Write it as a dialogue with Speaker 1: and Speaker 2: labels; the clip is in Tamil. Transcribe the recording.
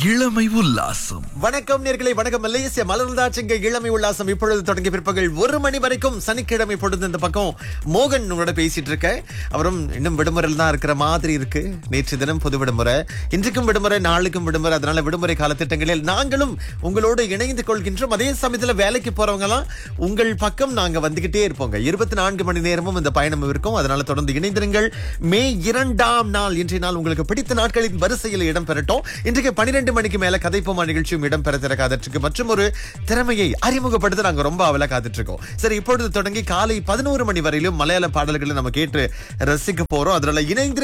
Speaker 1: இளமை உல்லாசம்
Speaker 2: வணக்கம் நேர்களை வணக்கம் மலேசிய மலர்ந்தாச்சுங்க இளமை உல்லாசம் இப்பொழுது தொடங்கி பிற்பகல் ஒரு மணி வரைக்கும் சனிக்கிழமை பொழுது இந்த பக்கம் மோகன் உங்களோட பேசிட்டு இருக்க அவரும் இன்னும் விடுமுறையில் தான் இருக்கிற மாதிரி இருக்கு நேற்று தினம் பொது விடுமுறை இன்றைக்கும் விடுமுறை நாளுக்கும் விடுமுறை அதனால விடுமுறை கால திட்டங்களில் நாங்களும் உங்களோடு இணைந்து கொள்கின்றோம் அதே சமயத்துல வேலைக்கு போறவங்க எல்லாம் உங்கள் பக்கம் நாங்க வந்துகிட்டே இருப்போங்க இருபத்தி நான்கு மணி நேரமும் இந்த பயணம் இருக்கும் அதனால தொடர்ந்து இணைந்திருங்கள் மே இரண்டாம் நாள் இன்றைய நாள் உங்களுக்கு பிடித்த நாட்களின் வரிசையில் இடம்பெறட்டும் இன்றைக்கு பனிரெண்டு மணிக்கு மேல கதைப்போமா நிகழ்ச்சியும் இடம்பெற திற காத்துட்டு மற்றும் ஒரு திறமையை அறிமுகப்படுத்த நாங்க ரொம்ப அவல காத்துட்டு இருக்கோம் சரி இப்பொழுது தொடங்கி காலை பதினோரு மணி வரையிலும் மலையாள பாடல்களை நம்ம கேட்டு ரசிக்க போறோம் அதனால இணைந்து